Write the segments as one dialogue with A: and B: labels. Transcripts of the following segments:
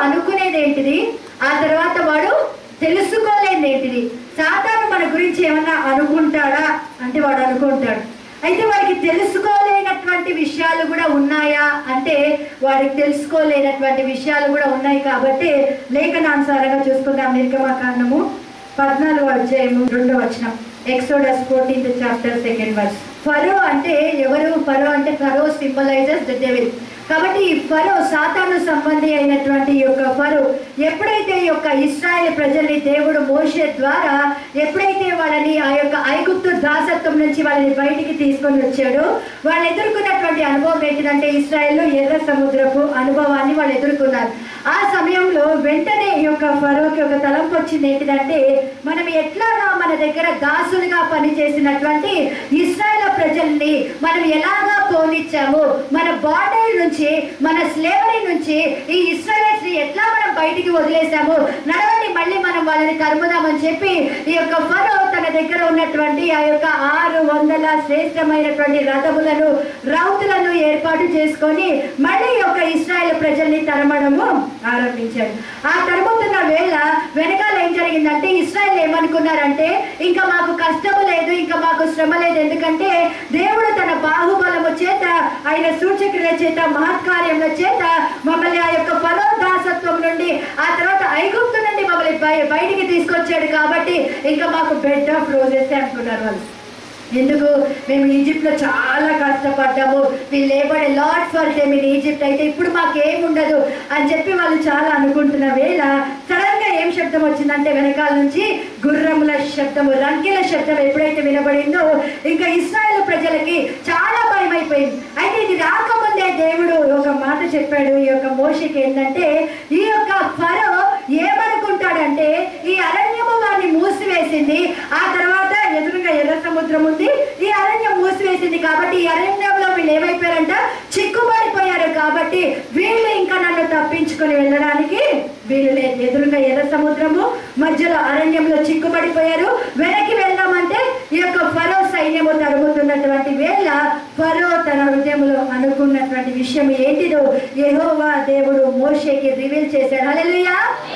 A: అనుకునేది ఏంటిది ఆ తర్వాత వాడు తెలుసుకోలేనిది ఏంటిది సాతాను మన గురించి ఏమన్నా అనుకుంటాడా అంటే వాడు అనుకుంటాడు అయితే వాడికి తెలుసుకోలేనటువంటి విషయాలు కూడా ఉన్నాయా అంటే వాడికి తెలుసుకోలేనటువంటి విషయాలు కూడా ఉన్నాయి కాబట్టి లేఖనానుసారంగా చూసుకుందాం నిర్గమకాండము పద్నాలుగు అధ్యాయము రెండో వచనం Exodus fourteenth chapter second verse Pharaoh అంటే ఎవరు ఫరో అంటే ఫరో సింబలైజర్స్ ద డెవిల్ కాబట్టి ఈ ఫరో సాతాను సంబంధి అయినటువంటి ఈ యొక్క ఫరో ఎప్పుడైతే ఈ యొక్క ఇస్రాయేల్ ప్రజల్ని దేవుడు మోషే ద్వారా ఎప్పుడైతే వాళ్ళని ఆ యొక్క ఐగుప్తు దాసత్వం నుంచి వాళ్ళని బయటికి తీసుకొని వచ్చాడో వాళ్ళు ఎదుర్కొన్నటువంటి అనుభవం ఏంటిదంటే ఇస్రాయేల్లో ఎర్ర సముద్రపు అనుభవాన్ని వాళ్ళు ఎదుర్కొన్నారు ఆ సమయంలో వెంటనే ఈ యొక్క ఫరోకి ఒక తలంపు వచ్చింది ఏంటిదంటే మనం ఎట్లాగా మన దగ్గర దాసులుగా పనిచేసినటువంటి ఇస్రాయేల్ ప్రజల్ని మనం ఎలాగా పోనిచ్చాము మన బార్డర్ నుంచి మన స్లేవరీ నుంచి ఈ ఇస్రాయల్స్ ని ఎట్లా మనం బయటికి వదిలేసాము నడవండి మళ్ళీ మనం వాళ్ళని తరుముదామని చెప్పి ఈ యొక్క ఫరో తన దగ్గర ఉన్నటువంటి ఆ యొక్క ఆరు వందల శ్రేష్టమైనటువంటి రథములను రౌతులను ఏర్పాటు చేసుకొని మళ్ళీ ఈ యొక్క ఇస్రాయేల్ ప్రజల్ని తరమడము ఆరంభించాడు ఆ తరుముతున్న వేళ వెనకాల ఏం జరిగిందంటే ఇస్రాయల్ ఏమనుకున్నారంటే ఇంకా మాకు కష్టము లేదు ఇంకా మాకు శ్రమ లేదు ఎందుకంటే దేవుడు తన బాహుబలము చేత ఆయన సూచక్రియ చేత మహత్కార్యముల చేత మమ్మల్ని ఆ యొక్క ఫలో దాసత్వం నుండి ఆ తర్వాత ఐగుప్తు నుండి మమ్మల్ని బయ- బయటికి తీసుకొచ్చాడు కాబట్టి ఇంకా మాకు బెడ్ ఆఫ్ రోజెస్ అనుకున్నారు వాళ్ళు ఎందుకు మేము ఈజిప్ట్ లో చాలా కష్టపడ్డాము we labour lot for them in Egypt అయితే ఇప్పుడు మాకేం ఉండదు అని చెప్పి వాళ్ళు చాలా అనుకుంటున్న వేళ సడన్ గా ఏం శబ్దం వచ్చిందంటే వెనకాల నుంచి గుర్రముల శబ్దము రంకెల శబ్దం ఎప్పుడైతే వినబడిందో ఇంకా ఇస్రాయేల్ ప్రజలకి చాలా భయం అయిపోయింది అయితే ఇది రాకముందే దేవుడు ఒక మాట చెప్పాడు ఈ యొక్క మోషకి ఏంటంటే ఈ యొక్క ఫరో ఏమనుకుంటాడంటే ఈ అరణ్యము వారిని మూసివేసింది ఆ తర్వాత ఎదురుగా ఎర్ర సముద్రం ఉంది ఈ అరణ్యం మూసివేసింది కాబట్టి ఈ అరణ్యంలో వీళ్ళు ఏమైపోయారంట చిక్కుబడిపోయారు కాబట్టి వీళ్ళు ఇంకా నన్ను తప్పించుకొని వెళ్ళడానికి వీళ్ళు లేదు ఎదురుగా ఎర్ర సముద్రము మధ్యలో అరణ్యంలో చిక్కుబడిపోయారు వెనక్కి వెళ్దామంటే ఈ యొక్క ఫరో సైన్యము తరుగుతున్నటువంటి వేళ ఫరో తన హృదయంలో అనుకున్నటువంటి విషయం ఏంటిదో యెహోవా దేవుడు మోషేకి రివీల్ చేశాడు హల్లెలూయా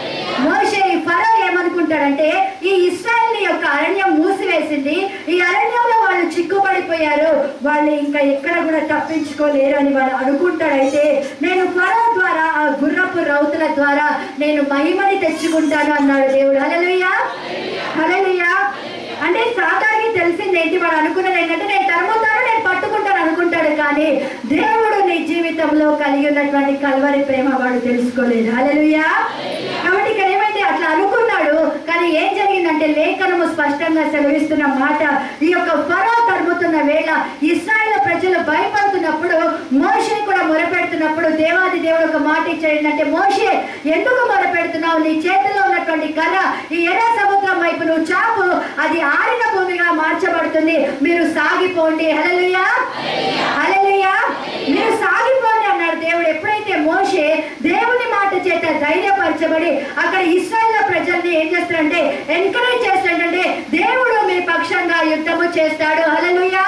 A: మోషే ఈ ఫరో ఏమనుకుంటాడంటే ఈ ఇస్రాయల్ యొక్క అరణ్యం మూసివేసింది ఈ అరణ్యంలో వాళ్ళు చిక్కుపడిపోయారు వాళ్ళు ఇంకా ఎక్కడ కూడా తప్పించుకోలేరు అని వాళ్ళు అనుకుంటాడైతే నేను ఫరో ద్వారా ఆ గుర్రపు రౌతుల ద్వారా నేను మహిమని తెచ్చుకుంటాను అన్నాడు దేవుడు హల్లెలూయా హల్లెలూయా అంటే సాతానికి తెలిసింది ఏంటి వాడు అనుకున్నది ఏంటంటే నేను తరుముతాను నేను పట్టుకుంటాను అనుకుంటాడు కానీ దేవుడు నీ జీవితంలో కలిగి ఉన్నటువంటి కల్వరి ప్రేమ వాడు తెలుసుకోలేదు హల్లెలూయా కాబట్టి ఇక్కడ ఏమైతే అట్లా అనుకున్నాడు కానీ ఏం జరిగిందంటే లేఖనము స్పష్టంగా సెలవిస్తున్న మాట ఈ యొక్క ఫరో తరుముతున్న వేళ ఇస్రాయేల్ ప్రజలు భయపడుతున్నప్పుడు మోషే కూడా మొరపెడుతున్నప్పుడు దేవాది దేవుడు ఒక మాట ఇచ్చాడు అంటే మోషే ఎందుకు మొరపెడుతున్నావు నీ చేతిలో ఉన్నటువంటి కర్ర ఈ ఎర్ర సముద్రం వైపు నువ్వు చాపు అది ఆరిన భూమిగా మార్చబడుతుంది మీరు సాగిపోండి హల్లెలూయా హల్లెలూయా మీరు సాగిపోండి అన్నాడు దేవుడు ఎప్పుడైతే మోషే దేవుని మాట చేత ధైర్యపరచబడి అక్కడ ఇస్రాయేల్ ప్రజల్ని ఏం చేస్తాడంటే ఎంకరేజ్ చేస్తాడంటే దేవుడు మీ పక్షంగా యుద్ధము చేస్తాడు హల్లెలూయా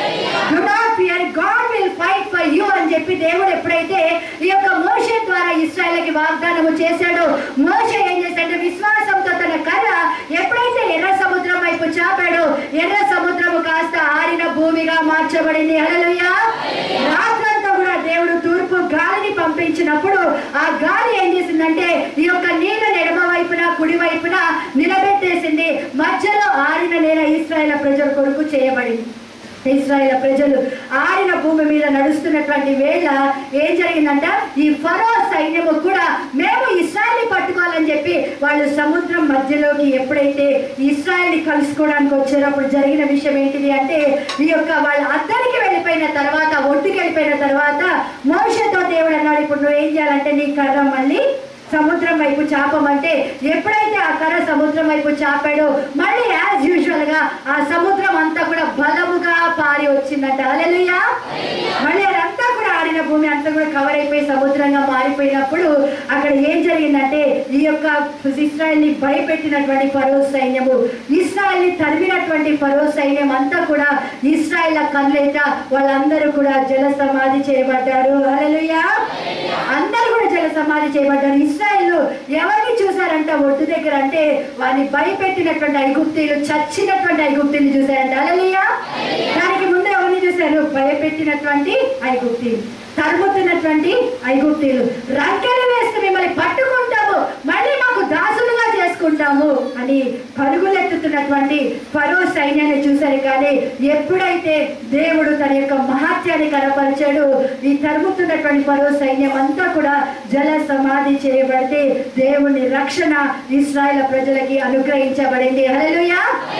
A: do not fear God will fight for you అని చెప్పి దేవుడు ఎప్పుడైతే ఈ యొక్క మోషే ద్వారా ఇస్రాయేల్కి వాగ్దానము చేశాడో మోషే ఏం చేశాడంటే విశ్వాసంతో తన కర్ర ఎప్పుడైతే ఎర్ర సముద్రం వైపు చాపాడో ఎర్ర సముద్రము కాస్త ఆరిన భూమిగా మార్చబడింది హల్లెలూయా రాత్రంతా కూడా దేవుడు తూర్పు గాలిని పంపించినప్పుడు ఆ గాలి ఏం చేసిందంటే ఈ యొక్క నీళ్ళని ఎడమ వైపున కుడి వైపున నిలబెట్టేసింది మధ్యలో ఆరిన నేల ఇస్రాయేల్ ప్రజల కొరకు చేయబడింది ఇస్రాయేల్ ప్రజలు ఆరిన భూమి మీద నడుస్తున్నటువంటి వేళ ఏం జరిగిందంట ఈ ఫరో సైన్యము కూడా మేము ఇస్రాయల్ని పట్టుకోవాలని చెప్పి వాళ్ళు సముద్రం మధ్యలోకి ఎప్పుడైతే ఇస్రాయల్ని కలుసుకోవడానికి వచ్చారో అప్పుడు జరిగిన విషయం ఏంటిది అంటే ఈ యొక్క వాళ్ళు అద్దరికి వెళ్ళిపోయిన తర్వాత ఒడ్డుకి వెళ్ళిపోయిన తర్వాత మోషతో దేవుడు అన్నాడు ఇప్పుడు నువ్వు ఏం చేయాలంటే నీ కర్ర మళ్ళీ సముద్రం వైపు చాపమంటే ఎప్పుడైతే ఆ కర్ర సముద్రం వైపు చాపాడో మళ్ళీ యాజ్ యూజువల్ గా ఆ సముద్రం అంతా కూడా బలముగా పారి వచ్చిందంట హల్లెలూయా మళ్ళీ అదంతా కూడా ఆరిన మారిన భూమి అంతా కూడా కవర్ అయిపోయి సముద్రంగా మారిపోయినప్పుడు అక్కడ ఏం జరిగిందంటే ఈ యొక్క ఇస్రాయల్ని భయపెట్టినటువంటి పరో సైన్యము ఇస్రాయల్ని తరిమినటువంటి పరో సైన్యం అంతా కూడా ఇస్రాయల్ కన్నులేట వాళ్ళందరూ కూడా జల సమాధి చేయబడ్డారు హల్లెలూయా అందరూ కూడా జల సమాధి చేయబడ్డారు ఇస్రాయల్ ఎవరిని చూసారంట ఒడ్డు దగ్గర అంటే వారిని భయపెట్టినటువంటి ఐగుప్తీలు చచ్చినటువంటి ఐగుప్తీలు చూసారంట హల్లెలూయా దానికి ముందు ఎవరిని చూశారు భయపెట్టినటువంటి ఐగుప్తీలు తరుముతున్నటువంటి ఐగుప్తీలు రంకెలు వేస్తే మిమ్మల్ని పట్టుకుంటాము మళ్ళీ మాకు దాసులుగా చేసుకుంటాము అని పరుగులెత్తుతున్నటువంటి పరో సైన్యాన్ని చూశారు కానీ ఎప్పుడైతే దేవుడు తన యొక్క మహాత్యాన్ని కనపరిచాడు ఈ తరుముతున్నటువంటి పరో సైన్యం అంతా కూడా జల సమాధి చేయబడితే దేవుని రక్షణ ఇస్రాయల్ ప్రజలకి అనుగ్రహించబడింది హల్లెలూయా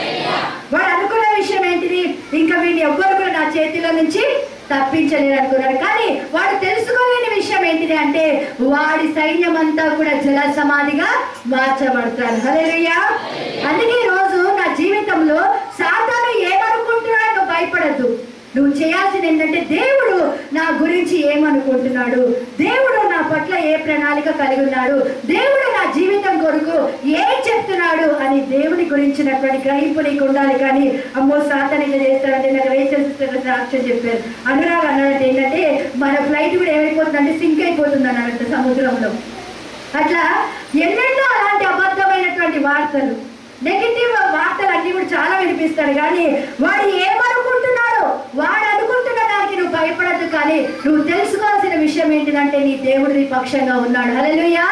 A: వాడు అనుకున్న విషయం ఏంటిది ఇంకా వీడిని ఎవ్వరు కూడా నా చేతిలో నుంచి తప్పించలేరు అనుకున్నాడు కానీ వాడు తెలుసుకోలేని విషయం ఏంటిది అంటే వాడి సైన్యం అంతా కూడా జల సమాధిగా మార్చబడతారు హల్లెలూయా అందుకే ఈ రోజు నా జీవితంలో సాతాను ఏమనుకుంటున్నాడో నువ్వు భయపడద్దు నువ్వు చేయాల్సింది ఏంటంటే దేవుడు నా గురించి ఏమనుకుంటున్నాడు దేవుడు నా పట్ల ఏ ప్రణాళిక కలిగి ఉన్నాడు దేవుడు నా జీవితం కొరకు ఏం చెప్తున్నాడు అని దేవుని గురించినటువంటి గ్రహింపు నీకు ఉండాలి కానీ అమ్మో సాతాన్ ఇట్లా చేస్తాడంటే నాకు రేచల్ సాక్ష్యం చెప్పారు అనురాగ్ అన్నాడంటే ఏంటంటే మన ఫ్లైట్ కూడా ఏమైపోతుందంటే సింక్ అయిపోతుంది అన్నాడంట సముద్రంలో అట్లా ఎన్నెన్నో అలాంటి అబద్ధమైనటువంటి వార్తలు నెగిటివ్ వార్తలు అన్ని కూడా చాలా వినిపిస్తాడు కానీ వాడు ఏమనుకుంటున్నాడు వాడు అనుకుంటున్న దానికి నువ్వు భయపడద్దు కానీ నువ్వు తెలుసుకోవాల్సిన విషయం ఏంటిదంటే నీ దేవుడు నీ పక్షంగా ఉన్నాడు హల్లెలూయా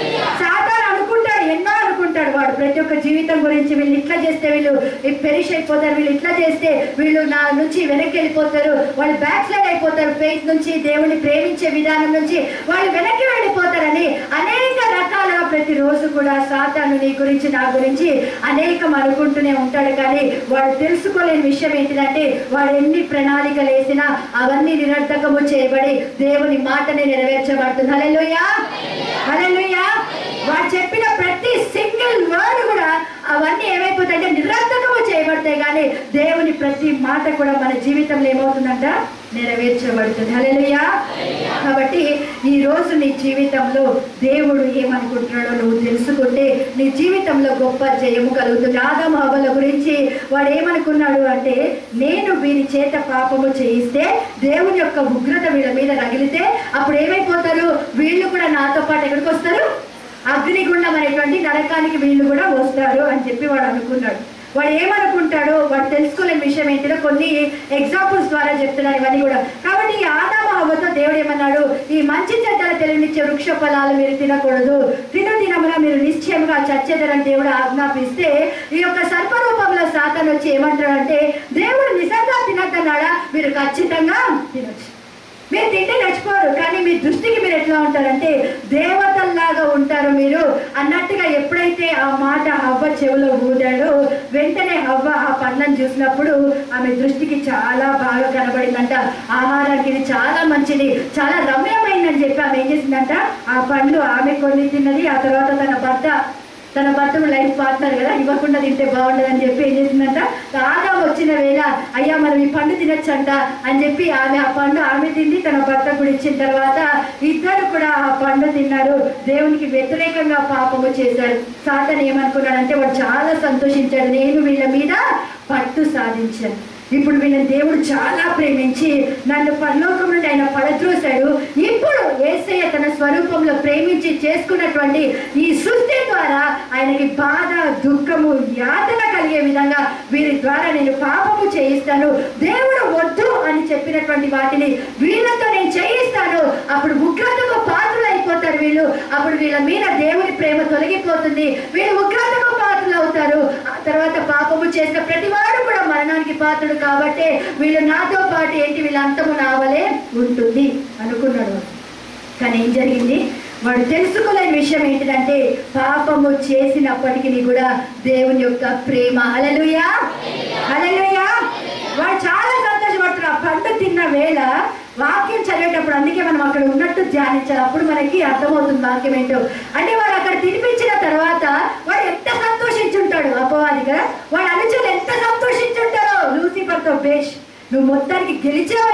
A: సాతాను అనుకుంటాడు ఎన్నో అనుకుంటాడు వాడు ప్రతి ఒక్క జీవితం గురించి వీళ్ళు ఇట్లా చేస్తే వీళ్ళు పెరిష్ అయిపోతారు వీళ్ళు ఇట్లా చేస్తే వీళ్ళు నా నుంచి వెనక్కి వెళ్ళిపోతారు వాళ్ళు బ్యాక్ స్లైడ్ అయిపోతారు ఫెయిత్ నుంచి దేవుని ప్రేమించే విధానం నుంచి వాళ్ళు వెనక్కి వెళ్ళిపోతారని అనేక రకాలుగా ప్రతిరోజు కూడా సాతాను నీ గురించి నా గురించి అనేకం అనుకుంటూనే ఉంటాడు కానీ వాడు తెలుసుకోలేని విషయం ఏంటిదంటే వాడు ఎన్ని ప్రణాళికలు వేసినా అవన్నీ నిరర్థకము చేయబడి దేవుని మాటని నెరవేర్చబడుతుంది హల్లెలూయా హల్లెలూయా వాడు చెప్పిన ప్రతి సింగిల్ వర్డ్ కూడా అవన్నీ ఏమైపోతాయంటే నిరర్థకము చేయబడతాయి కానీ దేవుని ప్రతి మాట కూడా మన జీవితంలో ఏమవుతుందంట నెరవేర్చబడుతుంది హల్లెలూయా కాబట్టి ఈ రోజు నీ జీవితంలో దేవుడు ఏమనుకుంటున్నాడో నువ్వు తెలుసుకుంటే నీ జీవితంలో గొప్ప జయము కలుగుతుంది ఆదాము హవ్వల గురించి వాడు ఏమనుకున్నాడు అంటే నేను వీరి చేత పాపము చేయిస్తే దేవుని యొక్క ఉగ్రత వీళ్ళ మీద రగిలితే అప్పుడు ఏమైపోతారు వీళ్ళు కూడా నాతో పాటు ఎక్కడికి వస్తారు అగ్నిగుండం అనేటువంటి నరకానికి వీళ్ళు కూడా వస్తారు అని చెప్పి వాడు అనుకున్నాడు వాడు ఏమనుకుంటాడో వాడు తెలుసుకోలేని విషయం ఏంటిదో కొన్ని ఎగ్జాంపుల్స్ ద్వారా చెప్తున్నాను ఇవన్నీ కూడా కాబట్టి ఈ ఆదామ హవ్వతో దేవుడు ఏమన్నాడు ఈ మంచి చెడ్డల తెలియనిచ్చే వృక్ష ఫలాలు మీరు తినకూడదు తిను దినమున మీరు నిశ్చయముగా చచ్చేదరని దేవుడు ఆజ్ఞాపిస్తే ఈ యొక్క సర్పరూపంలో సాతాను వచ్చి ఏమంటాడంటే దేవుడు నిజంగా తినద్దన్నాడా మీరు ఖచ్చితంగా తినొచ్చు మీరు తింటే నచ్చిపోరు కానీ మీ దృష్టికి మీరు ఎట్లా ఉంటారంటే దేవతల్లాగా ఉంటారు మీరు అన్నట్టుగా ఎప్పుడైతే ఆ మాట హవ్వ చెవిలో ఊదాడో వెంటనే హవ్వ ఆ పండ్లను చూసినప్పుడు ఆమె దృష్టికి చాలా బాగా కనబడిందంట ఆహారానికి ఇది చాలా మంచిది చాలా రమ్యమైందని చెప్పి ఆమె ఏం చేసిందంట ఆ పండ్లు ఆమె కొన్ని తిన్నది ఆ తర్వాత తన భర్త తన భర్తను లైఫ్ పార్ట్నర్ కదా ఇవ్వకుండా తింటే బాగుండదని చెప్పి ఏం చేసిందంట ఆదా వచ్చిన వేళ అయ్యా మనం ఈ పండు తినొచ్చంట అని చెప్పి ఆమె ఆ పండు ఆమె తింది తన భర్త కూడా ఇచ్చిన తర్వాత ఇద్దరు కూడా ఆ పండు తిన్నారు దేవునికి వ్యతిరేకంగా పాపము చేశారు సాతన్ ఏమనుకున్నాడంటే వాడు చాలా సంతోషించాడు నేను వీళ్ళ మీద పట్టు సాధించాను ఇప్పుడు వీళ్ళని దేవుడు చాలా ప్రేమించి నన్ను పరలోకం నుండి ఆయన పడద్రోశాడు ఇప్పుడు ఏసయ్య తన స్వరూపంలో ప్రేమించి చేసుకున్నటువంటి ఈ సృష్టి ద్వారా ఆయనకి బాధ దుఃఖము యాతన కలిగే విధంగా వీరి ద్వారా నేను పాపము చేయిస్తాను దేవుడు వద్దు అని చెప్పినటువంటి వాటిని వీళ్ళతో నేను చేయిస్తాను అప్పుడు ఉగ్రతకు పాత్రలు అయిపోతారు వీళ్ళు అప్పుడు వీళ్ళ మీద దేవుని ప్రేమ తొలగిపోతుంది వీళ్ళు ఉగ్రతకు పాత్రలు అవుతారు ఆ తర్వాత పాపము చేసిన ప్రతి వాడు కూడా మరణానికి పాత్రుడు కాబట్టి వీళ్ళు నాతో పాటు ఏంటి వీళ్ళ అంతము నావలే ఉంటుంది అనుకున్నాడు వాడు. కానీ ఏం జరిగింది వాడు తెలుసుకోలేని విషయం ఏంటిదంటే పాపము చేసినప్పటికీ కూడా దేవుని యొక్క ప్రేమ అలలుయా అలలుయా వాడు చాలా సంతోషపడుతున్నాడు ఆ పండు తిన్న వేళ వాక్యం చదివేటప్పుడు అందుకే మనం అక్కడ ఉన్నట్టు ధ్యానించాలి అప్పుడు మనకి అర్థమవుతుంది వాక్యం ఏంటో అంటే వాడు అక్కడ తినిపించిన తర్వాత వాడు ఎంత సంతోషించుంటాడు అపవాది కదా వాడు అనుచరులు ఎంత సంతోషించుంటారో లూసిఫర్తో బేష్ నువ్వు మొత్తానికి గెలిచావయ్యా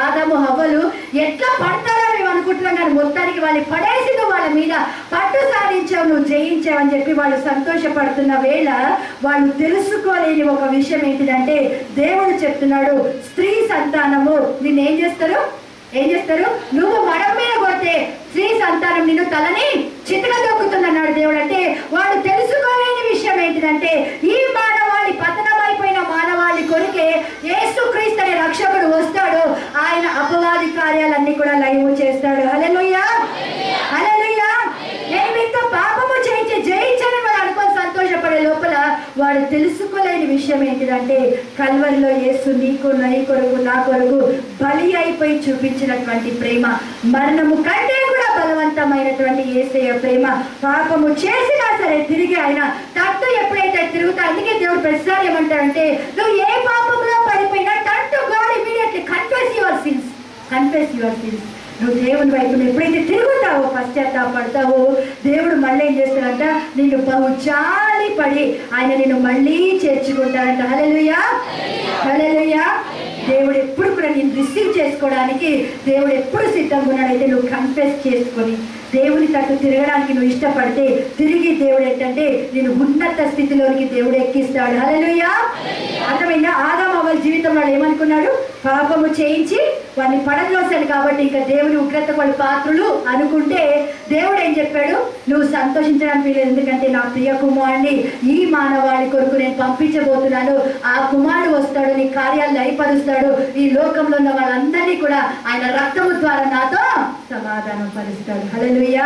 A: ఆదాము హవ్వలు ఎట్లా పడతారో మేము అనుకుంటున్నాం కానీ మొత్తానికి వాళ్ళు పడేసి నువ్వు వాళ్ళ మీద పట్టు సాధించావు నువ్వు జయించావు అని చెప్పి వాళ్ళు సంతోషపడుతున్న వేళ వాళ్ళు తెలుసుకోలేని ఒక విషయం ఏంటిదంటే దేవుడు చెప్తున్నాడు స్త్రీ సంతానము నిన్ను ఏం చేస్తారు ఏం చేస్తారు నువ్వు మడం మీద కొడితే స్త్రీ సంతానం నిన్ను తలని చితక దొక్కుతుందన్నాడు దేవుడు అంటే వాడు తెలుసుకోలేని విషయం ఏంటిదంటే ఈ మానవాళి పతనమైపోయిన మానవాళి కొరికే యేసుక్రీస్తు అనే రక్షకుడు వస్తాడు ఆయన అపవాది కార్యాలన్నీ కూడా లైవ్ చేస్తాడు హల్లెలూయా హల్లెలూయా నేను మీతో పాపము చేయించి జయించాలని వాడు అనుకొని సంతోషపడే లోపల వాడు తెలుసుకోలేని విషయం ఏంటిదంటే కల్వరిలో యేసు నీకు నీ కొరకు నా కొరకు బలి అయిపోయి చూపించినటువంటి ప్రేమ మరణము కంటే కూడా బలవంతమైనటువంటి ఏసయ్య ప్రేమ పాపము చేసినా సరే తిరిగి ఆయన తట్టు ఎప్పుడైతే తిరుగుతా అందుకే దేవుడు ప్రతిసారి ఏమంటాడంటే నువ్వు ఏ పాపంలో పడిపోయినా turn to God immediately confess your sins confess your sins నువ్వు దేవుని వైపు నువ్వు ఎప్పుడైతే తిరుగుతావో పశ్చాత్తాపడతావో దేవుడు మళ్ళీ ఏం చేస్తాడంట నిన్ను బహు జాలి పడి ఆయన నిన్ను మళ్ళీ చేర్చుకుంటాడంట హల్లెలూయా హల్లెలూయా దేవుడు ఎప్పుడు కూడా నేను రిసీవ్ చేసుకోవడానికి దేవుడు ఎప్పుడు సిద్ధంగా ఉన్నాడైతే నువ్వు కన్ఫెస్ చేసుకొని దేవుని తట్టు తిరగడానికి నువ్వు ఇష్టపడితే తిరిగి దేవుడు ఏంటంటే నేను ఉన్నత స్థితిలోనికి దేవుడు ఎక్కిస్తాడు హల్లెలూయా అర్థమైందా ఆదాం అవ్వల జీవితంలో వాడు ఏమనుకున్నాడు పాపము చేయించి వాడిని పడద్రోసాడు కాబట్టి ఇంకా దేవుని ఉగ్రత వాళ్ళు పాత్రులు అనుకుంటే దేవుడు ఏం చెప్పాడు నువ్వు సంతోషించడానికి వీలేదు ఎందుకంటే నా ప్రియ కుమారుని ఈ మానవాళి కొరకు నేను పంపించబోతున్నాను ఆ కుమారుడు వస్తాడు నీ కార్యాలు లయపరుస్తాడు ఈ లోకంలో ఉన్న వాళ్ళందరినీ కూడా ఆయన రక్తము ద్వారా నాతో సమాధానం పరుస్తాడు హల్లెలూయా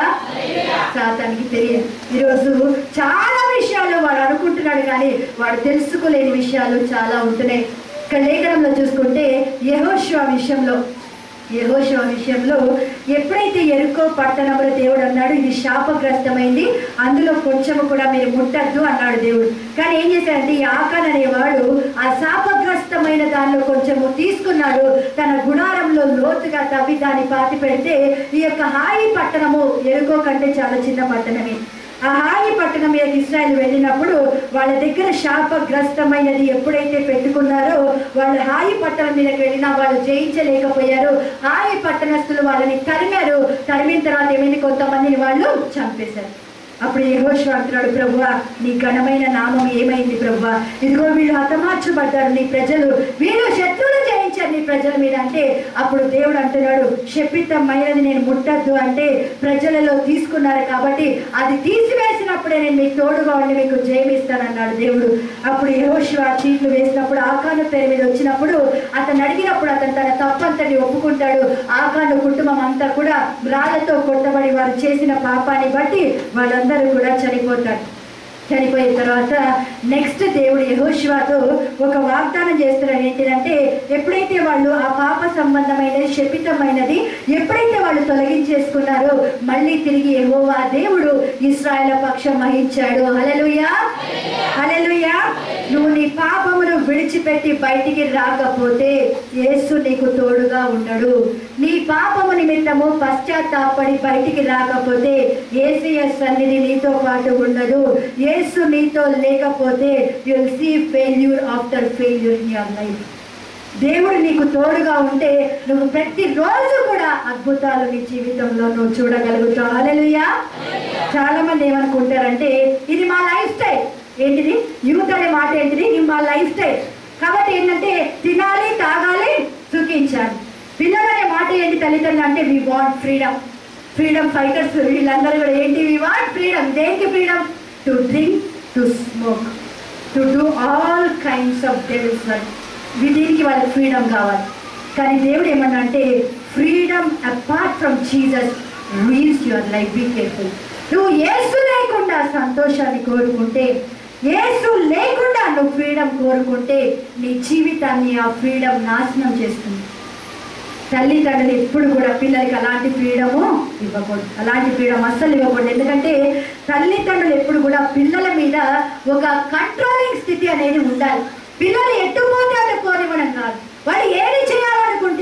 A: సాతానికి తెలియదు ఈరోజు చాలా విషయాలు వాడు అనుకుంటున్నాడు కానీ వాడు తెలుసుకోలేని విషయాలు చాలా ఉంటున్నాయి ఇక్కడ లేఖనంలో చూసుకుంటే యెహోషువ విషయంలో యెహోషువ విషయంలో ఎప్పుడైతే ఎరుకో పట్టణంలో దేవుడు అన్నాడు ఇది శాపగ్రస్తమైంది అందులో కొంచెము కూడా మీరు ముట్టద్దు అన్నాడు దేవుడు కానీ ఏం చేశాడంటే ఈ ఆకాన్ అనేవాడు ఆ శాపగ్రస్తమైన దానిలో కొంచెము తీసుకున్నాడు తన గుడారంలో లోతుగా తవ్వి దాన్ని పాతి పెడితే ఈ యొక్క హాయి పట్టణము ఎరుకో కంటే చాలా చిన్న పట్టణమే ఆ హాయి పట్టణం మీద ఇస్రాయల్ వెళ్ళినప్పుడు వాళ్ళ దగ్గర శాపగ్రస్తమైనది ఎప్పుడైతే పెట్టుకున్నారో వాళ్ళు హాయి పట్టణం మీదకి వెళ్ళినా వాళ్ళు జయించలేకపోయారు హాయి పట్టణస్తులు వాళ్ళని తరిమారు తరిమిన తర్వాత ఏమైంది కొంతమందిని వాళ్ళు చంపేశారు అప్పుడు యెహోషువ అంటున్నాడు ప్రభువా నీ ఘనమైన నామం ఏమైంది ప్రభువా ఇదిగో వీళ్ళు హతమార్చబడ్డారు నీ ప్రజలు వీళ్ళు శత్రువులు జయించారు నీ ప్రజల మీద అంటే అప్పుడు దేవుడు అంటున్నాడు శపితమైనది నేను ముట్టద్దు అంటే ప్రజలలో తీసుకున్నారు కాబట్టి అది తీసివేసినప్పుడే నేను మీకు తోడుగా ఉండి మీకు జయమిస్తానన్నాడు దేవుడు అప్పుడు యెహోషువ చీట్లు వేసినప్పుడు ఆకాను పేరు మీద వచ్చినప్పుడు అతను అడిగినప్పుడు అతను తన తప్పంతని ఒప్పుకుంటాడు ఆకాను కుటుంబం అంతా కూడా రాళ్లతో కొట్టబడి వారు చేసిన పాపాన్ని బట్టి వాళ్ళందరూ కూడా చనిపోతారు చనిపోయిన తర్వాత నెక్స్ట్ దేవుడు యహోశివాతో ఒక వాగ్దానం చేస్తున్నాడు ఏంటిదంటే ఎప్పుడైతే వాళ్ళు ఆ పాప సంబంధమైనది శపితమైనది ఎప్పుడైతే వాళ్ళు తొలగించేసుకున్నారో మళ్ళీ తిరిగి యెహోవా దేవుడు ఇస్రాయల పక్షం వహించాడు హల్లెలూయా హల్లెలూయా నువ్వు నీ పాపమును విడిచిపెట్టి బయటికి రాకపోతే యేసు నీకు తోడుగా ఉండడు నీ పాపము నిమిత్తము పశ్చాత్తాపడి బయటికి రాకపోతే ఏసీయ సన్నిధి నీతో పాటు ఉండదు యేసు నీతో లేకపోతే you'll see failure after failure in your life దేవుడు నీకు తోడుగా ఉంటే నువ్వు ప్రతిరోజు కూడా అద్భుతాలు నీ జీవితంలో నువ్వు చూడగలుగుతావు హల్లెలూయా చాలా మంది ఏమనుకుంటారంటే ఇది మా లైఫ్ స్టైల్ ఏంటిది యూత్ అనే మాట ఏంటిది ఇది మా లైఫ్ స్టైల్ కాబట్టి ఏంటంటే తినాలి తాగాలి సుఖించాలి పిల్లలు అనే మాట ఏంటి తల్లిదండ్రులు అంటే we want freedom freedom fighters వీళ్ళందరూ కూడా ఏంటి వి వాంట్ ఫ్రీడమ్ దేనికి freedom to drink to smoke to do all kinds of devil's work దీనికి వాళ్ళకి ఫ్రీడమ్ కావాలి కానీ దేవుడు ఏమన్నా అంటే freedom apart from Jesus rules your life be careful నువ్వు ఏసు లేకుండా సంతోషాన్ని కోరుకుంటే ఏసు లేకుండా నువ్వు ఫ్రీడమ్ కోరుకుంటే నీ జీవితాన్ని ఆ ఫ్రీడమ్ నాశనం చేస్తుంది తల్లిదండ్రులు ఎప్పుడు కూడా పిల్లలకి అలాంటి ఫ్రీడము ఇవ్వకూడదు అలాంటి ఫ్రీడమ్ అస్సలు ఇవ్వకూడదు ఎందుకంటే తల్లిదండ్రులు ఎప్పుడు కూడా పిల్లల మీద ఒక కంట్రోలింగ్ స్థితి అనేది ఉండాలి పిల్లలు ఎట్టు పోతే అటు పోనివ్వడం కాదు వాళ్ళు ఏది చేయాలనుకుంటే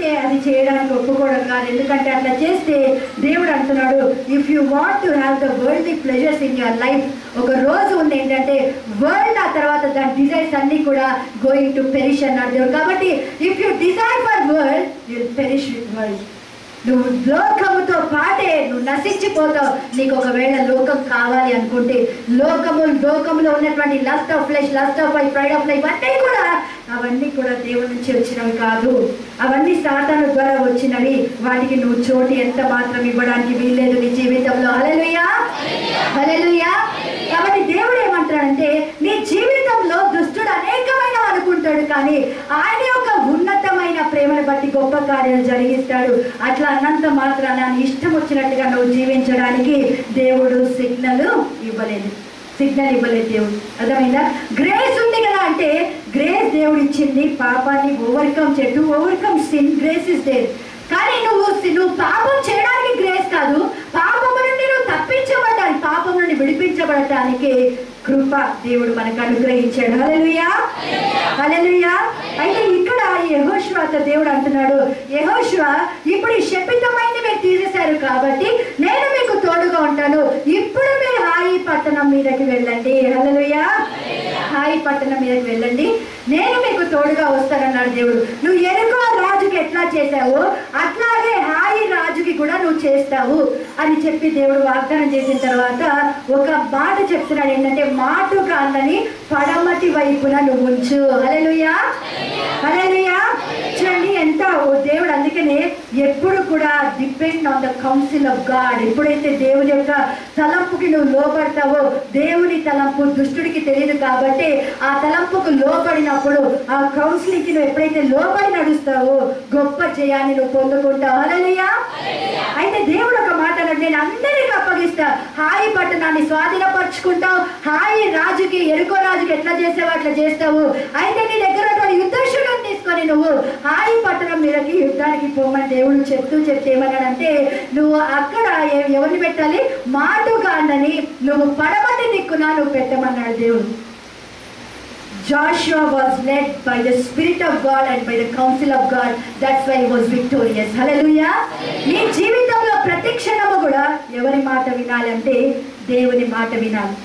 A: అయితే అది చేయడానికి ఒప్పుకోవడం కాదు ఎందుకంటే అట్లా చేస్తే దేవుడు అంటున్నాడు if you want to have the world pleasures in your life ఒక రోజు ఉంది ఏంటంటే వరల్డ్ ఆ తర్వాత దాని డిజైర్స్ అన్ని కూడా గోయింగ్ టు పెరిష్ అన్నాడు దేవుడు కాబట్టి if you desire for world you perish with world నువ్వు లోకముతో పాటే నువ్వు నశించిపోతావు నీకు ఒకవేళ లోకం కావాలి అనుకుంటే లోకము లోకములో ఉన్నటువంటి lust of flesh lust of eye pride of life అన్నీ కూడా అవన్నీ కూడా దేవుడి నుంచి వచ్చినవి కాదు అవన్నీ సాతాను ద్వారా వచ్చినవి వాటికి నువ్వు చోటు ఎంత మాత్రం ఇవ్వడానికి వీల్లేదు నీ జీవితంలో హల్లెలూయా హల్లెలూయా కాబట్టి దేవుడు ఏమంటాడంటే నీ జీవితంలో దుష్టుడు అనేకమైన అనుకుంటాడు కానీ ఆయన యొక్క ఉన్నతమైన ప్రేమను బట్టి గొప్ప కార్యాలు జరిగిస్తాడు అట్లా అన్నంత మాత్రాన నీ ఇష్టం వచ్చినట్టుగా నువ్వు జీవించడానికి దేవుడు సిగ్నల్ ఇవ్వలేదు సిగ్నల్ ఇవ్వలేదు దేవుడు అర్థమైందా గ్రేస్ ఉంది కదా అంటే గ్రేస్ దేవుడు ఇచ్చింది పాపాన్ని ఓవర్కమ్ చేయడం overcome sin grace is there కానీ నువ్వు నువ్వు పాపం చేయడానికి గ్రేస్ కాదు పాపము నుండి నువ్వు తప్పించబడ్డానికి పాపం నుండి విడిపించబడటానికి కృప దేవుడు మనకు అనుగ్రహించాడు హల్లెలూయా హల్లెలూయా అయితే ఇక్కడ యెహోషువతో దేవుడు అంటున్నాడు యెహోషువ ఇప్పుడు ఈ శపితమైంది మీరు తీసేశారు కాబట్టి నేను మీకు తోడుగా ఉంటాను ఇప్పుడు మీరు హాయి పట్టణం మీదకి వెళ్ళండి హల్లెలూయా హాయి పట్టణం మీదకి వెళ్ళండి నేను మీకు తోడుగా వస్తానన్నాడు దేవుడు నువ్వు ఎరుకో రాజుకి ఎట్లా చేశావో అట్లాగే హాయి రాజుకి కూడా నువ్వు చేస్తావు అని చెప్పి దేవుడు వాగ్దానం చేసిన తర్వాత ఒక మాట చెప్తున్నాడు ఏంటంటే మాటు కాళ్ళని పడమటి వైపున నువ్వు ఉంచు హల్లెలూయా హల్లెలూయా చూడండి ఎంత ఓ దేవుడు అందుకనే ఎప్పుడు కూడా depend on the counsel of God ఎప్పుడైతే దేవుని యొక్క తలంపుకి నువ్వు లోపడతావో దేవుని తలంపు దుష్టుడికి తెలియదు కాబట్టి ఆ తలంపుకు లోపడినప్పుడు ఆ కౌన్సిలింగ్ కి నువ్వు ఎప్పుడైతే లోపడి నడుస్తావో గొప్ప జయాన్ని నువ్వు పొందుకుంటావు హల్లెలూయా అయితే దేవుడు ఒక మాట అన్నాడు నేను అందరికి అప్పగిస్తా హాయి పట్టణాన్ని స్వాధీనపరుచుకుంటావు హాయి రాజుకి ఎరుకో రాజుకి ఎట్లా చేసావో అట్లా చేస్తావు అయితే నీ దగ్గర ఉన్నటువంటి యుద్ధశులను తీసుకొని నువ్వు హాయి పట్టణం మీదకి యుద్ధానికి పోమని దేవుడు చెప్తూ చెప్తే ఏమన్నాడంటే నువ్వు అక్కడ ఎ- ఎవరిని పెట్టాలి మాటుగాండని నువ్వు పడమటి దిక్కున నువ్వు పెట్టమన్నాడు దేవుడు Joshua was led by the Spirit of God and by the counsel of God. That's why he was victorious. Hallelujah. నీ జీవితంలో ప్రతి క్షణము కూడా ఎవరి మాట వినాలి అంటే దేవుని మాట వినాలి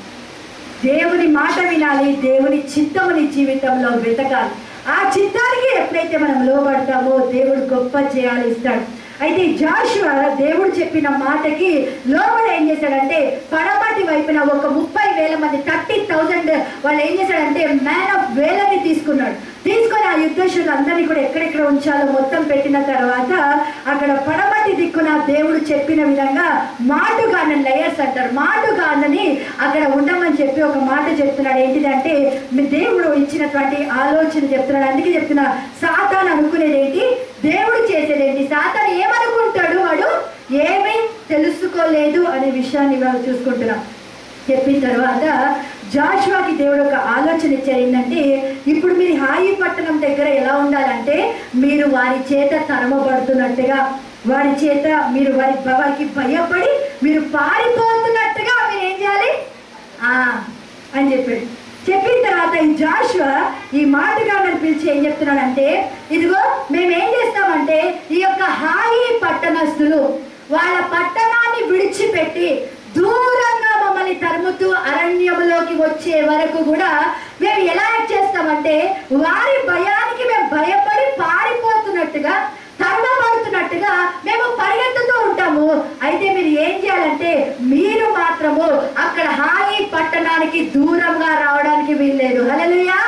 A: దేవుని మాట వినాలి దేవుని చిత్తము నీ జీవితంలో వెతకాలి ఆ చిత్తానికి ఎప్పుడైతే మనం లోబడతామో దేవుడు గొప్ప చేయాలి ఇస్తాడు అయితే జాషువా దేవుడు చెప్పిన మాటకి లోపల ఏం చేశాడంటే పడమటి వైపున ఒక ముప్పై వేల మంది థర్టీ థౌజండ్ వాళ్ళు ఏం చేశాడంటే మ్యాన్ ఆఫ్ వేలని తీసుకున్నాడు తీసుకొని ఆ యుద్ధశులు అందరినీ కూడా ఎక్కడెక్కడ ఉంచాలో మొత్తం పెట్టిన తర్వాత అక్కడ పడమటి దిక్కున దేవుడు చెప్పిన విధంగా మాటుగాన లేయర్స్ అంటారు మాటుగానని అక్కడ ఉండమని చెప్పి ఒక మాట చెప్తున్నాడు ఏంటిదంటే మీ దేవుడు ఇచ్చినటువంటి ఆలోచన చెప్తున్నాడు అందుకే చెప్తున్నా సాతాన్ అనుకునేది ఏంటి దేవుడు చేసేది ఏంటి సాతాన్ ఏమనుకుంటాడు వాడు ఏమీ తెలుసుకోలేదు అనే విషయాన్ని వాళ్ళు చూసుకుంటున్నాం చెప్పిన తర్వాత జాషువాకి దేవుడు ఒక ఆలోచన ఇచ్చారు ఏంటంటే ఇప్పుడు మీరు హాయి పట్టణం దగ్గర ఎలా ఉండాలంటే మీరు వారి చేత తరమబడుతున్నట్టుగా వారి చేత మీరు వారి వారికి భయపడి మీరు పారిపోతున్నట్టుగా మీరు ఏం చేయాలి ఆ అని చెప్పాడు చెప్పిన తర్వాత ఈ జాషువా ఈ మాటగా నన్ను పిలిచి ఏం చెప్తున్నాడంటే ఇదిగో మేము ఏం చేస్తామంటే ఈ యొక్క హాయి పట్టణస్తులు వాళ్ళ పట్టణాన్ని విడిచిపెట్టి దూరంగా మమ్మల్ని తరుముతూ అరణ్యములోకి వచ్చే వరకు కూడా మేము ఎలా యాక్ట్ చేస్తామంటే వారి భయానికి మేము భయపడి పారిపోతున్నట్టుగా తరమబడుతున్నట్టుగా మేము పరిగెత్తుతూ ఉంటాము అయితే మీరు ఏం చేయాలంటే మీరు మాత్రము అక్కడ హాయి పట్టణానికి దూరంగా రావడానికి వీల్లేదు హలలుయా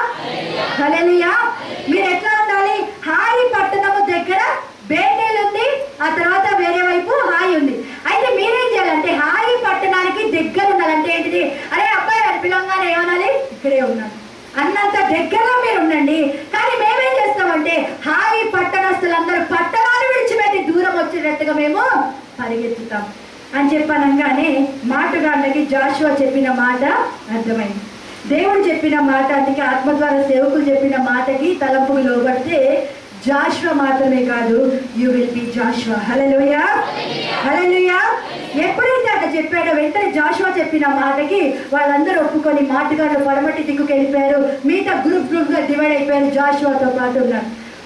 A: హలలుయా మీరు ఎట్లా ఉండాలి హాయి పట్టణము దగ్గర బేటేలు ఉంది ఆ తర్వాత వేరే వైపు హాయి ఉంది అయితే మీరేం చేయాలంటే హాయి పట్టణానికి దగ్గర ఉండాలంటే ఏంటిది అరే అబ్బాయి అని పిలవగానే ఏమనాలి ఇక్కడే ఉన్నాను అన్నంత దగ్గరలో మీరు ఉండండి కానీ మేమేం చేస్తామంటే హాయి పట్టణస్తులందరూ పట్టణాలు విడిచిపెట్టి దూరం వచ్చేటట్టుగా మేము పరిగెత్తుతాం అని చెప్పనగానే మాటగాళ్ళకి జాషువా చెప్పిన మాట అర్థమైంది దేవుడు చెప్పిన మాట అందుకే ఆత్మ ద్వారా సేవకులు చెప్పిన మాటకి తలంపుకు లోబడితే జాషువా మాత్రమే కాదు యు విల్ బి జాషువా హల్లెలూయా హల్లెలూయా ఎప్పుడైతే అట్లా చెప్పాడో వెంటనే జాషువా చెప్పిన మాటకి వాళ్ళందరూ ఒప్పుకొని మాటగాళ్ళు పడమటి దిక్కుకు వెళ్ళిపోయారు మిగతా గ్రూప్ గ్రూప్ గా డివైడ్ అయిపోయారు జాషువాతో పాటు ఉన్నారు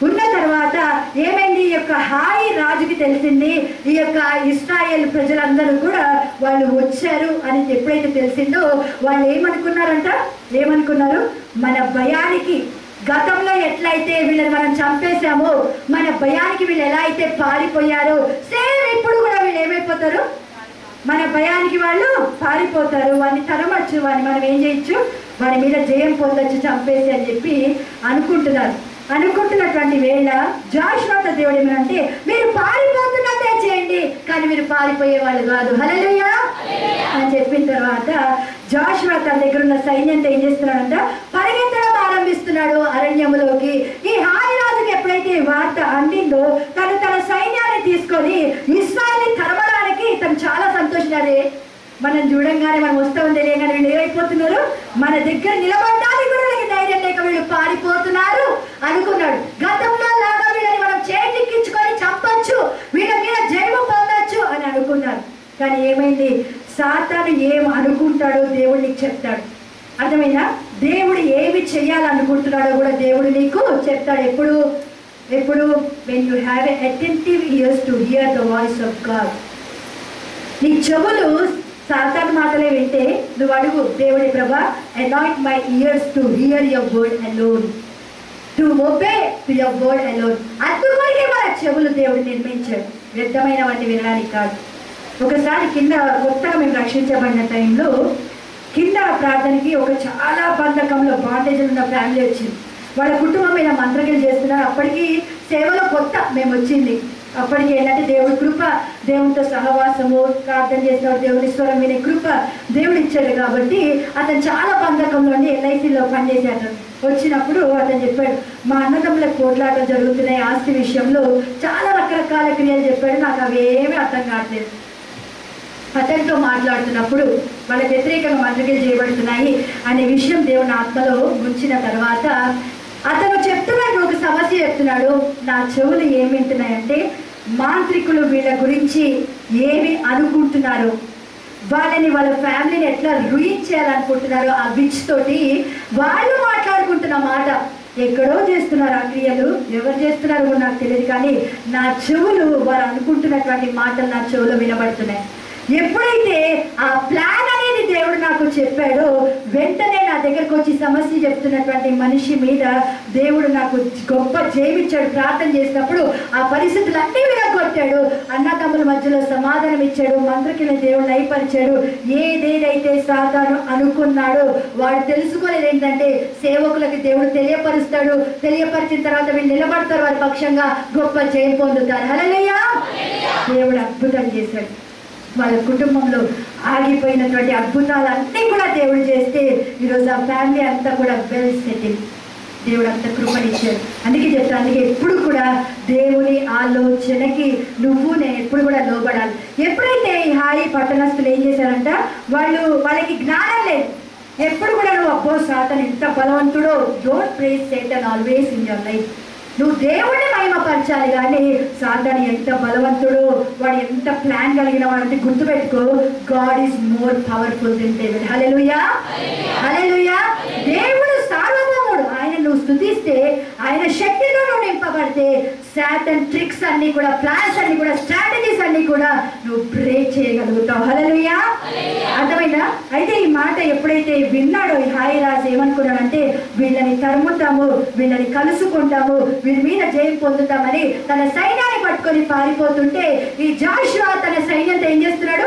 A: ఉన్న తర్వాత ఏమైంది ఈ యొక్క హాయి రాజుకి తెలిసింది ఈ యొక్క ఇస్రాయేల్ ప్రజలందరూ కూడా వాళ్ళు వచ్చారు అని ఎప్పుడైతే తెలిసిందో వాళ్ళు ఏమనుకున్నారంట ఏమనుకున్నారు మన భయానికి గతంలో ఎట్లయితే వీళ్ళని మనం చంపేశామో మన భయానికి వీళ్ళు ఎలా అయితే పారిపోయారో సేమ్ ఇప్పుడు కూడా వీళ్ళు ఏమైపోతారు మన భయానికి వాళ్ళు పారిపోతారు వాడిని తరమచ్చు వాడిని మనం ఏం చేయొచ్చు వాడి మీద జయం పొందొచ్చు చంపేసి అని చెప్పి అనుకుంటున్నారు అనుకుంటున్నటువంటి వేళ జాషువాత దేవుడు ఏమంటే మీరు పారిపోతున్నట్టే చేయండి కానీ మీరు పారిపోయే వాళ్ళు కాదు హల్లెలూయా అని చెప్పిన తర్వాత జాషువా తన దగ్గర ఉన్న సైన్యంతో ఏం చేస్తున్నాడంట పరిగెత్తడం ఆరంభిస్తున్నాడు అరణ్యములోకి ఈ హాయిరాజుకి ఎప్పుడైతే ఈ వార్త అందిందో తను తన సైన్యాన్ని తీసుకొని ఇస్రాయల్ని తరమడానికి తను చాలా సంతోషించారే మనం చూడంగానే మనం వస్తామని తెలియగానే వీళ్ళు ఏమైపోతున్నారు మన దగ్గర నిలబడడానికి కూడా వీళ్ళకి ధైర్యం లేక వీళ్ళు పారిపోతున్నారు అనుకున్నాడు గతంలో లాగా వీళ్ళని మనం చేతికిచ్చుకొని చంపొచ్చు వీళ్ళ మీద జైలు పొందొచ్చు అని అనుకున్నారు కానీ ఏమైంది సాతాను ఏం అనుకుంటాడో దేవుడు నీకు చెప్తాడు అర్థమైనా దేవుడు ఏమి చేయాలనుకుంటున్నాడో కూడా దేవుడు నీకు చెప్తాడు ఎప్పుడు ఎప్పుడు when you have a attentive ears to hear the voice of God నీ చెవులు సాతాన్ మాటలే వింటే నువ్వు అడుగు దేవుడి ప్రభా anoint my ears to hear your word alone to obey to your word alone అందుకొరకే మన చెవులు దేవుడు నిర్మించాడు వ్యర్థమైన వాటిని వినడానికి కాదు ఒకసారి కింద కొత్తగా మేము రక్షించబడిన టైంలో కింద ప్రార్థనకి ఒక చాలా బంధకంలో బాండేజ్ ఉన్న ఫ్యామిలీ వచ్చింది వాళ్ళ కుటుంబం మీద మంత్రగిరి చేస్తున్నారు అప్పటికి సేవలో కొత్త మేము వచ్చింది అప్పటికి ఏంటంటే దేవుడి కృప దేవునితో సహవాసము ప్రార్థన చేసిన దేవుని స్వరం వినే కృప దేవుడు ఇచ్చాడు కాబట్టి అతను చాలా బంధకంలో ఎల్ఐసిలో పనిచేశాడు వచ్చినప్పుడు అతను చెప్పాడు మా అన్నదమ్ముల కోట్లాట జరుగుతున్నాయి ఆస్తి విషయంలో చాలా రకరకాల క్రియలు చెప్పాడు నాకు అవి ఏమీ అర్థం కావట్లేదు అతనితో మాట్లాడుతున్నప్పుడు వాళ్ళకి వ్యతిరేకంగా మంత్రికలు చేయబడుతున్నాయి అనే విషయం దేవుని ఆత్మలో ఉంచిన తర్వాత అతను చెప్తున్నాడు ఒక సమస్య చెప్తున్నాడు నా చెవులు ఏమి వింటున్నాయంటే మాంత్రికులు వీళ్ళ గురించి ఏమి అనుకుంటున్నారు వాళ్ళని వాళ్ళ ఫ్యామిలీని ఎట్లా రుయిన్ చేయాలనుకుంటున్నారో ఆ విచ్ తోటి వాళ్ళు మాట్లాడుకుంటున్న మాట ఎక్కడో చేస్తున్నారు ఆ క్రియలు ఎవరు చేస్తున్నారో కూడా నాకు తెలియదు కానీ నా చెవులు వారు అనుకుంటున్నటువంటి మాటలు నా చెవులు వినబడుతున్నాయి ఎప్పుడైతే ఆ ప్లాన్ అనేది దేవుడు నాకు చెప్పాడో వెంటనే నా దగ్గరకు వచ్చి సమస్య చెప్తున్నటువంటి మనిషి మీద దేవుడు నాకు గొప్ప జయమిచ్చాడు ప్రార్థన చేసినప్పుడు ఆ పరిస్థితులు అన్నీ విరగొట్టాడు అన్నదమ్ముల మధ్యలో సమాధానం ఇచ్చాడు మంత్రకిని దేవుడు నయపరిచాడు ఏదేదైతే సాతాను అనుకున్నాడో వాడు తెలుసుకోలేదు ఏంటంటే సేవకులకి దేవుడు తెలియపరుస్తాడు తెలియపరిచిన తర్వాత వీళ్ళు నిలబడతారు వారి పక్షంగా గొప్ప జయం పొందుతారు హల్లెలూయా దేవుడు అద్భుతం చేశాడు వాళ్ళ కుటుంబంలో ఆగిపోయినటువంటి అద్భుతాలన్నీ కూడా దేవుడు చేస్తే ఈరోజు ఆ ఫ్యామిలీ అంతా కూడా వెల్ సెటిల్ దేవుడు అంత కృపనిచ్చాడు అందుకే చెప్తాను అందుకే ఎప్పుడు కూడా దేవుని ఆలోచనకి నువ్వు నేను ఎప్పుడు కూడా లోబడాలి ఎప్పుడైతే ఈ హాయి పట్టణస్తులు ఏం చేశారంట వాళ్ళు వాళ్ళకి జ్ఞానం లేదు ఎప్పుడు కూడా నువ్వు అబ్బో సాతన్ ఎంత బలవంతుడో don't praise Satan always in your life నువ్వు దేవుడిని మహిమపరచాలి కానీ సాతాను ఎంత బలవంతుడు వాడు ఎంత ప్లాన్ కలిగిన వాడంటే గుర్తుపెట్టుకో God is more powerful than David హల్లెలూయా హల్లెలూయా దేవుడు సార్వభౌముడు ఆయన నువ్వు స్తుతిస్తే ఆయన శక్తిలో నువ్వు నింపబడితే సాటన్ ట్రిక్స్ అన్ని కూడా ప్లాన్స్ అన్ని కూడా స్ట్రాటజీస్ అన్ని కూడా నువ్వు బ్రేక్ చేయగలుగుతావు హల్లెలూయా అర్థమైందా అయితే ఈ మాట ఎప్పుడైతే విన్నాడో ఈ హాయి రాజు ఏమనుకున్నాడంటే వీళ్ళని తరుముతాము వీళ్ళని కలుసుకుంటాము వీళ్ళ మీద జయం పొందుతామని తన సైన్యాన్ని పట్టుకొని పారిపోతుంటే ఈ జాషువా తన సైన్యంతో ఏం చేస్తున్నాడు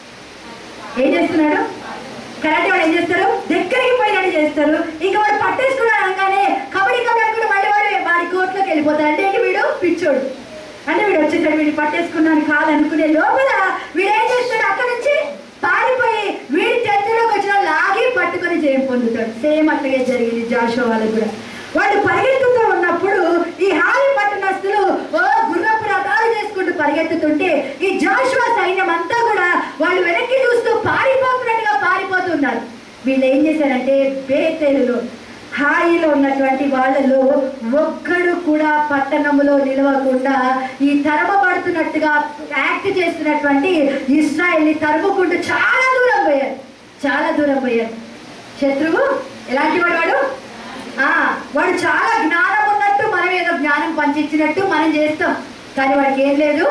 A: ఏం చేస్తున్నాడు కరాటే వాడు ఏం చేస్తారు దగ్గరికి పోయినట్టు చేస్తారు ఇంకా వాడు పట్టేసుకున్నాడు అనగానే కబడ్డీ కబడ్డీ అనుకుంటే మళ్ళీ వాడు వాడి కోర్టులోకి వెళ్ళిపోతాడు అంటే ఏంటి వీడు పిచ్చోడు అంటే వీడు వచ్చేసాడు వీడు పట్టేసుకున్నాను కాదనుకునే లోపల వీడు ఏం చేస్తాడు అక్కడ నుంచి పారిపోయి వీడి టెన్త్లోకి వచ్చిన లాగి పట్టుకొని జయం పొందుతాడు సేమ్ అట్లాగే జరిగింది జాషో వాళ్ళకు కూడా వాళ్ళు పరిగెత్తుతూ ఉన్నప్పుడు ఈ హాలి పట్టణస్తులు ఓ గుర్రపు రథాలు చేసుకుంటూ పరిగెత్తుతుంటే ఈ జాషువా సైన్యం అంతా కూడా వాళ్ళు వెనక్కి చూస్తూ పారిపోతున్నట్టుగా పారిపోతున్నారు వీళ్ళు ఏం చేశారంటే బేతేలులో హాయిలో ఉన్నటువంటి వాళ్ళలో ఒక్కడు కూడా పట్టణములో నిలవకుండా ఈ తరమబడుతున్నట్టుగా యాక్ట్ చేస్తున్నటువంటి ఇస్రాయల్ని తరుముకుంటూ చాలా దూరం పోయారు చాలా దూరం పోయారు శత్రువు ఎలాంటి వాడు వాడు ఆ, వాడు చాలా జ్ఞానం ఉన్న అన్నట్టు మనం ఏదో జ్ఞానం పంచిచ్చినట్టు మనం చేస్తాం కానీ వాడికి ఏం లేదు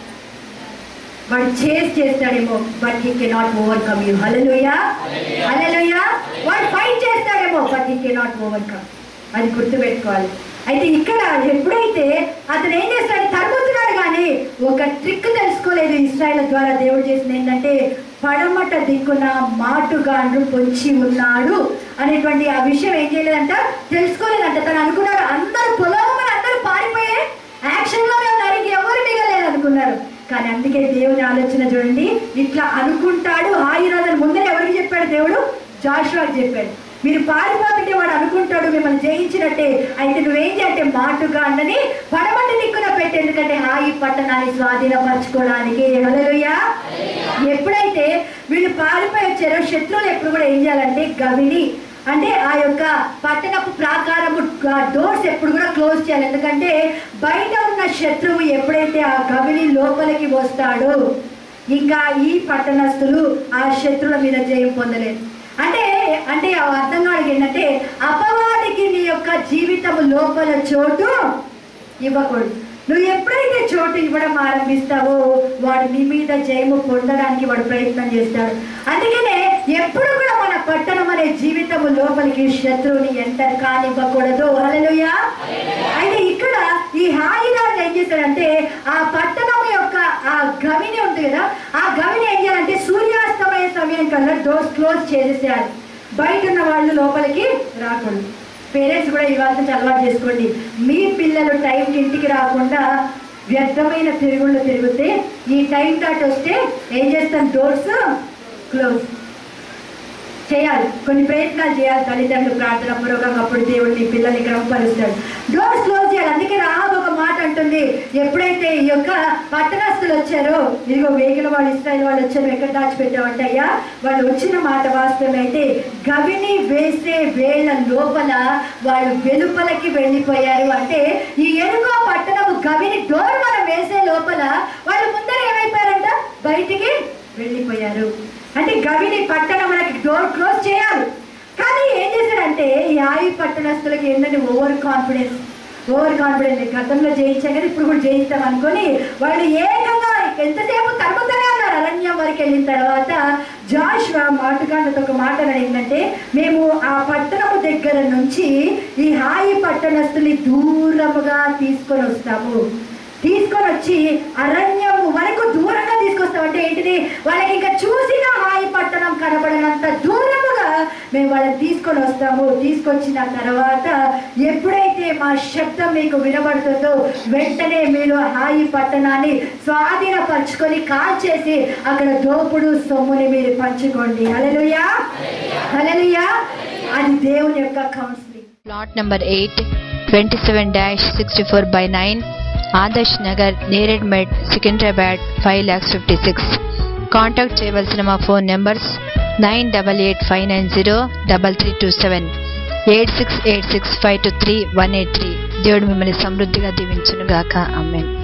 A: వాడు చేసి చేస్తాడేమో but he cannot overcome you హలలుయా హలలుయా వాడు ఫైట్ చేస్తాడేమో బట్ హీ కెనాట్ ఓవర్కమ్ అది గుర్తుపెట్టుకోవాలి అయితే ఇక్కడ ఎప్పుడైతే అతను ఏం చేస్తాడు తరుగుతున్నాడు కానీ ఒక ట్రిక్ తెలుసుకోలేదు ఇస్రాయల్ ద్వారా దేవుడు చేసింది ఏంటంటే పడమట దిక్కున మాటుగాండ్రు పొంచి ఉన్నాడు అనేటువంటి ఆ విషయం ఏం చేయలేదంట తెలుసుకోలేదంట తను అనుకున్నాడు అందరు పొలం అందరూ పారిపోయే యాక్షన్ లోనే ఉన్నారు ఇంక ఎవరు మిగలేదు అనుకున్నారు కానీ అందుకే దేవుని ఆలోచన చూడండి ఇట్లా అనుకుంటాడు ఆయురాధన ముందర ఎవరికి చెప్పాడు దేవుడు జాషువాకి చెప్పాడు మీరు పారిపోతుంటే వాడు అనుకుంటాడు మిమ్మల్ని జయించినట్టే అయితే నువ్వేం చేయంటే మాటుగా అండని పడమటి దిక్కున పెట్టి ఎందుకంటే హాయి పట్టణాన్ని స్వాధీనపరచుకోవడానికి హల్లెలూయా ఎప్పుడైతే వీళ్ళు పారిపోయి వచ్చారో శత్రువులు ఎప్పుడు కూడా ఏం చేయాలంటే గవిని అంటే ఆ యొక్క పట్టణపు ప్రాకారము డోర్స్ ఎప్పుడు కూడా క్లోజ్ చేయాలి ఎందుకంటే బయట ఉన్న శత్రువు ఎప్పుడైతే ఆ గవిని లోపలికి వస్తాడో ఇంకా ఈ పట్టణస్థులు ఆ శత్రువుల మీద జయం పొందలేదు అంటే అంటే ఆ అర్థం కావడానికి ఏంటంటే అపవాదికి నీ యొక్క జీవితము లోపల చోటు ఇవ్వకూడదు నువ్వు ఎప్పుడైతే చోటు ఇవ్వడం ఆరంభిస్తావో వాడు నీ మీద జయము పొందడానికి వాడు ప్రయత్నం చేస్తాడు అందుకనే ఎప్పుడు కూడా మన పట్టణం అనే జీవితము లోపలికి శత్రువుని ఎంటర్ కానివ్వకూడదు హల్లెలూయా అయితే ఇక్కడ ఈ హాయిరాజు ఏం చేశాడంటే ఆ పట్టణం యొక్క ఆ గవిని ఉంది కదా ఆ గవిని ఏం చేయాలంటే సూర్యాస్తమయ సమయం కల్లా డోర్స్ క్లోజ్ చేసేసేయాలి బయట ఉన్న వాళ్ళు లోపలికి రాకూడదు పేరెంట్స్ కూడా ఈ వార్త అలవాటు చేసుకోండి మీ పిల్లలు టైంకి ఇంటికి రాకుండా వ్యర్థమైన తిరుగుళ్ళు తిరిగితే ఈ టైం దాటి వస్తే ఏం చేస్తాం డోర్స్ క్లోజ్ చేయాలి కొన్ని ప్రయత్నాలు చేయాలి తల్లిదండ్రులు ప్రార్థన పూర్వకంగా అప్పుడు దేవుడు నీ పిల్లల్ని క్రమపరుస్తాడు డోర్స్ క్లోజ్ చేయాలి అందుకే రాహబ్ ఒక మాట అంటుంది ఎప్పుడైతే ఈ యొక్క పట్టణస్తులు వచ్చారో ఇదిగో వేగిన వాళ్ళు ఇస్రాయల్ వాళ్ళు వచ్చారు ఎక్కడ దాచిపెట్టామంటే అయ్యా వాళ్ళు వచ్చిన మాట వాస్తవం అయితే గవిని వేసే వేళ లోపల వాళ్ళు వెలుపలకి వెళ్ళిపోయారు అంటే ఈ ఎరుకో పట్టణము గవిని డోర్ మనం వేసే లోపల వాళ్ళు ముందర ఏమైపోయారంట బయటికి వెళ్ళిపోయారు అంటే గవిని పట్టణం మనకి డోర్ క్లోజ్ చేయాలి కానీ ఏం చేశాడంటే ఈ ఆయి పట్టణస్తులకి ఏంటంటే ఓవర్ కాన్ఫిడెన్స్ ఓవర్ కాన్ఫిడెన్స్ గతంలో జయించాం కదా ఇప్పుడు కూడా జయిస్తాం అనుకొని వాళ్ళు ఏకంగా ఎంతసేపు తరుగుతూనే ఉన్నారు అరణ్యం వరకు వెళ్ళిన తర్వాత జాషువా మాటగాళ్ళతో ఒక మాట అన్నాడు ఏంటంటే మేము ఆ పట్టణము దగ్గర నుంచి ఈ హాయి పట్టణస్తుని దూరముగా తీసుకొని వస్తాము తీసుకొని వచ్చి అరణ్యం వరకు దూరంగా తీసుకొస్తాం అంటే ఏంటిది వాళ్ళకి ఇంకా చూసిన హాయి పట్టణం కనబడినంత దూరముగా మేము వాళ్ళని తీసుకొని వస్తాము తీసుకొచ్చిన తర్వాత ఎప్పుడైతే మా శబ్దం మీకు వినబడుతుందో వెంటనే మీరు హాయి పట్టణాన్ని స్వాధీనపరచుకొని కాల్చేసి అక్కడ దోపుడు సొమ్ముని మీరు పంచుకోండి అలలుయా అలలుయా అది దేవుని యొక్క counselling
B: Plot number 8, 27 64 by 9, Adarsh Nagar Neredmet Secunderabad five lakhs fifty six contact చేయవలసిన మా phone numbers nine double eight five nine zero double three two seven eight six eight six five two three one eight three దేవుడు మిమ్మల్ని సమృద్ధిగా దీవించునుగాక అమ్మాయి